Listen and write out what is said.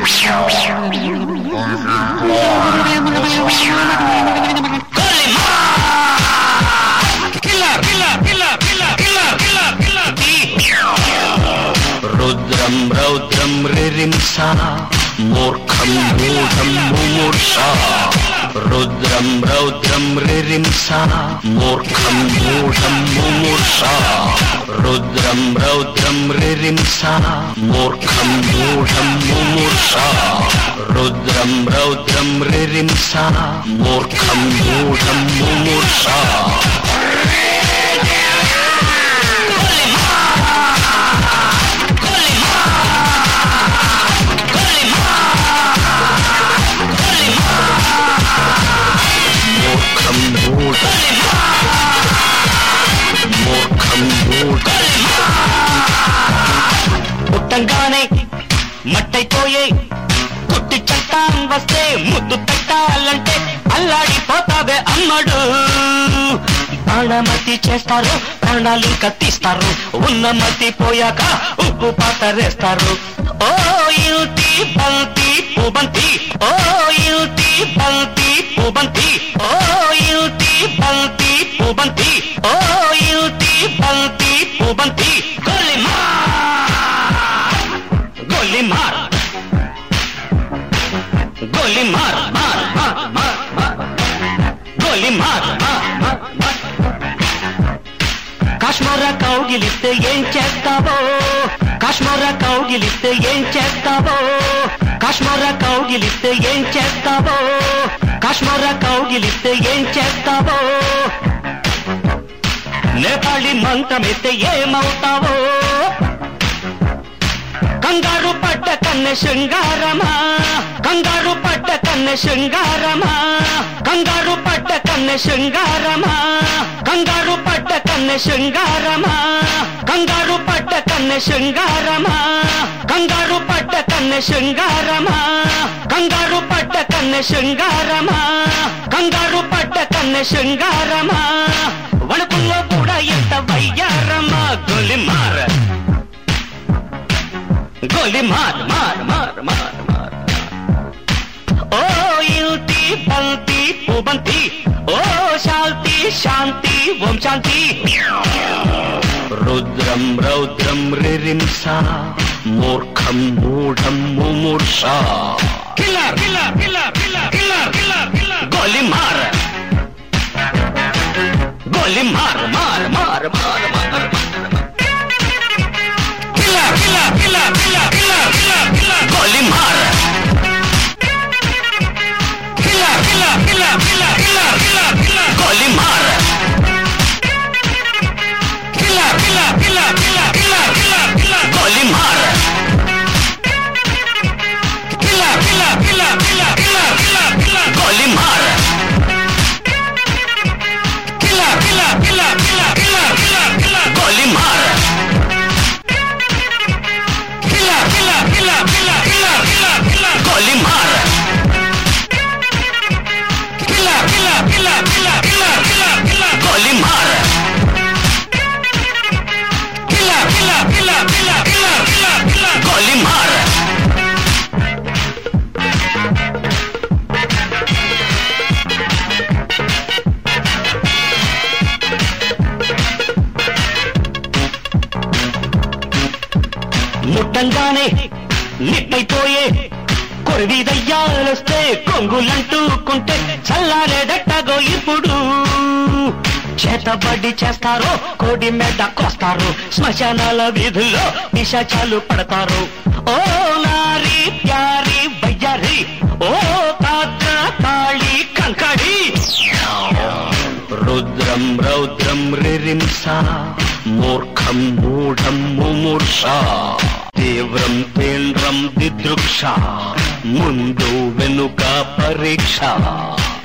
killer killer killer killer killer killer killer రుద్రం రౌద్రం రిరింస మూర్ఖం మూఢం ముమూర్ష రుద్రం రౌద్రం రిరింస మూర్ఖం మూఢం ముమూర్ష రుద్రం రౌద్రం రిరింస మూర్ఖం మూఢం ముమూర్ష రుద్రం రౌద్రం రిరింస మూర్ఖం మూఢం ముమూర్ష మూర్ఖం మూఢ మూర్ఖం మూఢ పుట్టంగానే మట్టైపోయే పుట్టి చట్టాం వస్తే ముద్దు పెట్టాలంటే అల్లాడిపోతావే అమ్మడు ప్రాణమతి చేస్తారు ప్రాణాలు కత్తిస్తారు ఉన్న మతి పోయాక ఉప్పు పాతరేస్తారు ఓ యుతి బంతి పుబంతి ఓ యుతి బంతి పుబంతి ఓ యుతి బంతి పుబంతి ఓ యుతి బంతి పుబంతి గొలిమా గోली मार गोली मार मार मार मार मार गोली मार मार मार मार కాశ్మీర కౌగిలిస్తే ఏం చేస్తావో కాశ్మీర కౌగిలిస్తే ఏం చేస్తావో కాశ్మీర కౌగిలిస్తే ఏం చేస్తావో కాశ్మీర కౌగిలిస్తే ఏం చేస్తావో నేపాళి మంత్రమిస్తే ఏమవుతావో కంగారు పడ్డ కన్నె శృంగారమా కంగారు పడ్డ కన్నె శృంగారమా కంగారు పడ్డ కన్నె శృంగారమా కంగారు పడ్డ కన్నె శృంగారమా కంగారు పడ్డ కన్నె శృంగారమా కంగారు పడ్డ కన్నె శృంగారమా కంగారు పడ్డ కన్నె శృంగారమా కంగారు పడ్డ కన్నె శృంగారమా వణుకుల్లో కూడా ఎంత వయ్యారమా గొలి మార గోలి మార్ మార్ మార్ మార్ మార్ ఓ యుతి బంతి పుబంతి ఓ శాంతి శాంతి ఓం శాంతి రుద్రం రౌద్రం రిరింస మూర్ఖం మూఢం ముమూర్ష killer killer killer killer killer killer killer గోలి మార్ గోలి మార్ మార్ మార్ మార్ మార్ killer killer killer killer killer killer killer గోలి మార్ killer killer killer killer killer killer killer గోలి మార్ killer killer killer killer killer killer killer గోలి మార్ killer killer killer killer killer killer killer గోలి మార్ killer killer killer killer killer killer killer గోలి మార్ killer killer killer killer killer killer killer గోలి మార్ killer killer killer killer killer killer killer గోలి మార్ killer killer killer killer killer killer killer గోలి మార్ ముట్టంగానే నిట్టయిపోయే కొరివి దయ్యాలొస్తే కొంగులంటూకుంటే చల్లారేదట్టగో ఇప్పుడు చేతబడి చేస్తారో కోడి మెడ కోస్తారు శ్మశానాల వీధుల్లో నిశాచాలు పడతారు ఓ నారి ప్యారి బయ్యారి ఓ తాత కాళీ కంకడి రుద్రం రౌద్రం రిరింస మూర్ఖం మూఢం ముమూర్ష తీవ్రం తీవ్రం దిదృక్ష ముందు వెనుక పరీక్ష